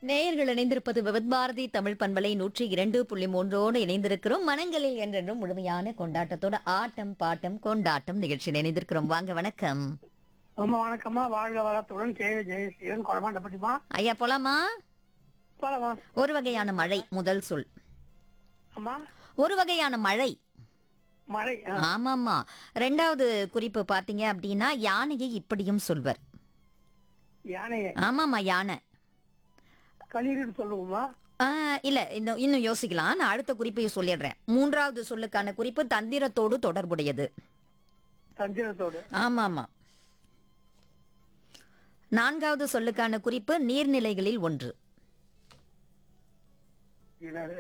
நேயர்கள் இணைந்திருப்பது விவத் பாரதி தமிழ் பண்பலை நூற்றி இரண்டு புள்ளி மூன்றோடு இணைந்திருக்கிறோம் மனங்களில் என்றென்றும் முழுமையான கொண்டாட்டத்தோட ஆட்டம் பாட்டம் கொண்டாட்டம் நிகழ்ச்சியில் இணைந்திருக்கிறோம் வாங்க வணக்கம் ரொம்ப வணக்கம்மா வாழ்க வளத்துடன் கே ஜெயசீலன் குழமாண்டப்பட்டிமா ஐயா போலாமா போலமா ஒரு வகையான மழை முதல் சொல் அம்மா ஒரு வகையான மழை மழை ஆ, ஆமாமா ரெண்டாவது குறிப்பு பாத்தீங்க அப்படின்னா யானையை இப்படியும் சொல்வர் யானையை ஆமாமா யானை களிர்னு சொல்லுவோமா ஆ, இல்ல இன்னும் இன்னும் யோசிக்கலாம் நான் அடுத்த குறிப்பையும் சொல்லிடுறேன் மூன்றாவது சொல்லுக்கான குறிப்பு தந்திரத்தோடு தொடர்புடையது தஞ்சிரத்தோடு ஆமா ஆமா நான்காவது சொல்லுக்கான குறிப்பு நீர்நிலைகளில் ஒன்று என்னது?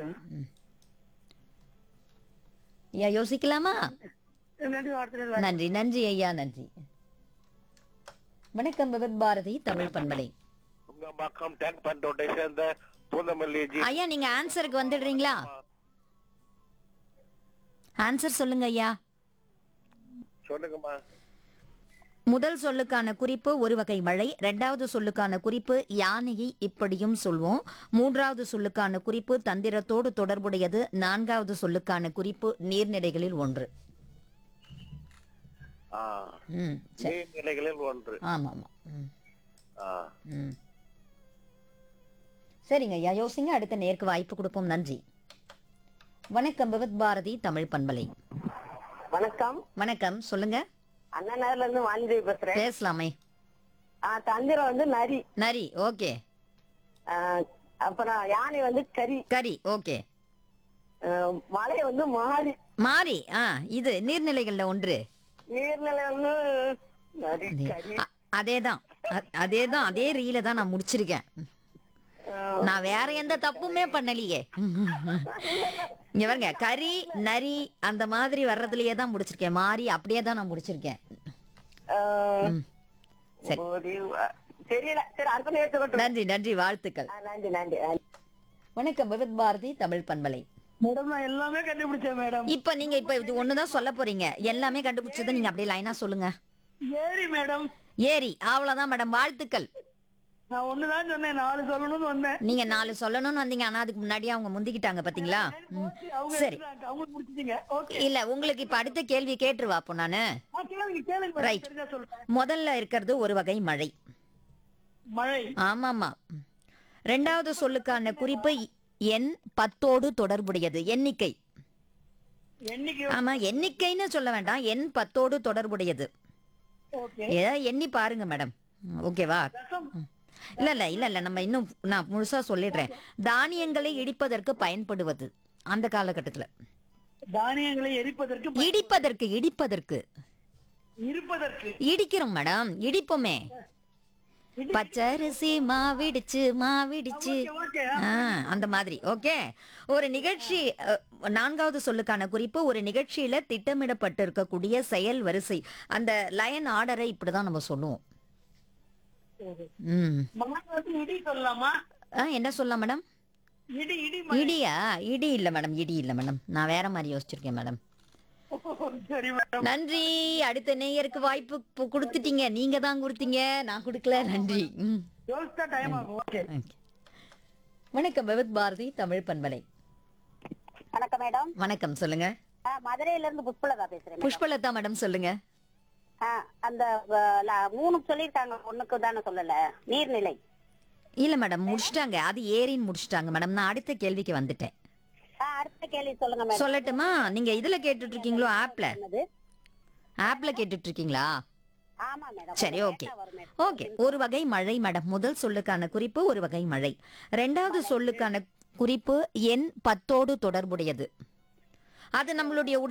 ஐயா யோசிக்கலாமா நன்றி வார்த்தைகள் நன்றி நன்றி ஐயா நன்றி வணக்கம் விவத் பாரதி தமிழ் பண்பலை உங்க பக்கம் டென் பண்டோட்டை சேர்ந்த பூந்தமல்லி ஜி ஐயா நீங்க ஆன்சருக்கு வந்துடுறீங்களா ஆன்சர் சொல்லுங்க ஐயா சொல்லுங்கம்மா முதல் சொல்லுக்கான குறிப்பு ஒரு வகை மழை இரண்டாவது சொல்லுக்கான குறிப்பு யானையை இப்படியும் சொல்வோம் மூன்றாவது சொல்லுக்கான குறிப்பு தந்திரத்தோடு தொடர்புடையது நான்காவது சொல்லுக்கான குறிப்பு நீர்நிலைகளில் ஒன்று ஆ, ம் சரி நீர்நிலைகளில் ஒன்று ஆமா ஆமா ம், ஆ, ம். சரிங்க ஐயா யோசிங்க அடுத்த நேருக்கு வாய்ப்பு கொடுப்போம் நன்றி வணக்கம் விவத் பாரதி தமிழ் பண்பலை வணக்கம் வணக்கம் சொல்லுங்க அண்ணா நகர்ல இருந்து வாணிதேவி பேசுறேன் பேசலாமே ஆ, தந்திரம் வந்து நரி நரி ஓகே ஆ, அப்புறம் யானை வந்து கரி கரி ஓகே ஆ, மலை வந்து மாறி மாறி ஆ இது நீர்நிலைகள்ல ஒன்று நீர்நிலை வந்து நரி கரி அ- அதேதான் அ- அதேதான் அதே ரீல தான் நான் முடிச்சிருக்கேன் நான் வேற எந்த தப்புமே பண்ணலையே இங்க பாருங்க கரி நரி அந்த மாதிரி வர்றதுலயே தான் முடிச்சிருக்கேன் மாறி அப்படியே தான் நான் முடிச்சிருக்கேன் ஆ, ம். சரி. ஒரு வ- தெரியல சரி அடுத்த நேரத்தை கொண்டு நன்றி நன்றி வாழ்த்துக்கள் ஆ, நன்றி நன்றி ஆ. வணக்கம் விவித் பாரதி தமிழ் பண்பலை மேடம் நான் எல்லாமே கண்டுபிடிச்சேன் மேடம் இப்ப நீங்க இப்ப இது ஒண்ணுதான் சொல்ல போறீங்க எல்லாமே கண்டுபிடிச்சதை நீங்க அப்படியே லைனா சொல்லுங்க ஏரி மேடம் ஏரி அவ்வளவுதான் மேடம் வாழ்த்துக்கள் நான் ஒண்ணுதான் சொன்னேன் நாலு சொல்லணும்னு வந்தேன் நீங்க நாலு சொல்லணும்னு வந்தீங்க ஆனா அதுக்கு முன்னாடியே அவங்க முந்திக்கிட்டாங்க பாத்தீங்களா ம். அவங்க சரி எடுத்துட்டாங்க. அவங்க முடிச்சிட்டீங்க ஓகே இல்ல உங்களுக்கு இப்ப அடுத்த கேள்வி கேட்டுருவா அப்போ நானு ஆ, கேளுங்க கேளுங்க மேடம். Right. தெரிஞ்சா சொல்றேன் முதல்ல இருக்கிறது ஒரு வகை மழை மழை ஆமாமா ரெண்டாவது சொல்லுக்கான குறிப்பு எண் பத்தோடு தொடர்புடையது எண்ணிக்கை என்னைக்கு ஆமா எண்ணிக்கைன்னு சொல்ல வேண்டாம் எண் பத்தோடு தொடர்புடையது ஓகே ஏதாவது எண்ணி பாருங்க மேடம் ஓகேவா ரசம் இல்ல இல்ல இல்ல இல்ல நம்ம இன்னும் நான் முழுசா சொல்லிடுறேன் தானியங்களை இடிப்பதற்கு பயன்படுவது அந்த காலகட்டத்துல தானியங்களை எரிப்பதற்கு ப- இடிப்பதற்கு இடிப்பதற்கு இருப்பதற்கு இடிக்கிறோம் மேடம் இடிப்போமே இடி- பச்சரிசி மாவிடிச்சு மாவிடிச்சு ஓகே ஆ, அந்த மாதிரி ஓகே ஒரு நிகழ்ச்சி அ, நான்காவது சொல்லுக்கான குறிப்பு ஒரு நிகழ்ச்சியில திட்டமிடப்பட்டிருக்கக்கூடிய செயல் வரிசை அந்த லயன் ஆர்டரை இப்படிதான் நம்ம சொல்லுவோம் ம் மழை வந்து இடி சொல்லலாமா ஆ, என்ன சொல்லலாம் மேடம் இடி இடி மழை. இடியா இடி இல்ல மேடம் இடி இல்ல மேடம் நான் வேற மாதிரி யோசிச்சிருக்கேன் மேடம் சரி மேடம் நன்றி அடுத்த நேயருக்கு வாய்ப்பு கு- கொடுத்துட்டீங்க நீங்க தான் கொடுத்தீங்க நான் கொடுக்கல நன்றி ம் யோசிச்சா டைம் ஆகும் ஓகே Okay. வணக்கம் விவித் பாரதி தமிழ் பண்பலை வணக்கம் மேடம் வணக்கம் சொல்லுங்க ஆ, மதுரையில இருந்து புஷ்பலதா பேசுறேன் மேடம். புஷ்பலதா மேடம் சொல்லுங்க ஆ, அந்த வ, ல- மூணு சொல்லிருக்காங்க ஒண்ணுக்கு தானே சொல்லல நீர்நிலை இல்ல மேடம் முடிச்சிட்டாங்க அது ஏரின்னு முடிச்சிட்டாங்க மேடம் நான் அடுத்த கேள்விக்கு வந்துட்டேன் ஆ, அடுத்த கேள்வி சொல்லுங்க மேடம் சொல்லட்டுமா நீங்க இதுல கேட்டுட்டு இருக்கீங்களோ ஆப்ல என்னது? ஆப்ல கேட்டுட்டு இருக்கீங்களா ஆமா மேடம் சரி கொஞ்சம் ஓகே late ஆ வரும் மேடம். ஓகே ஒரு வகை மழை மேடம் முதல் சொல்லுக்கான குறிப்பு ஒரு வகை மழை ரெண்டாவது சொல்லுக்கான குறிப்பு எண் பத்தோடு தொடர்புடையது அது நம்மளுடைய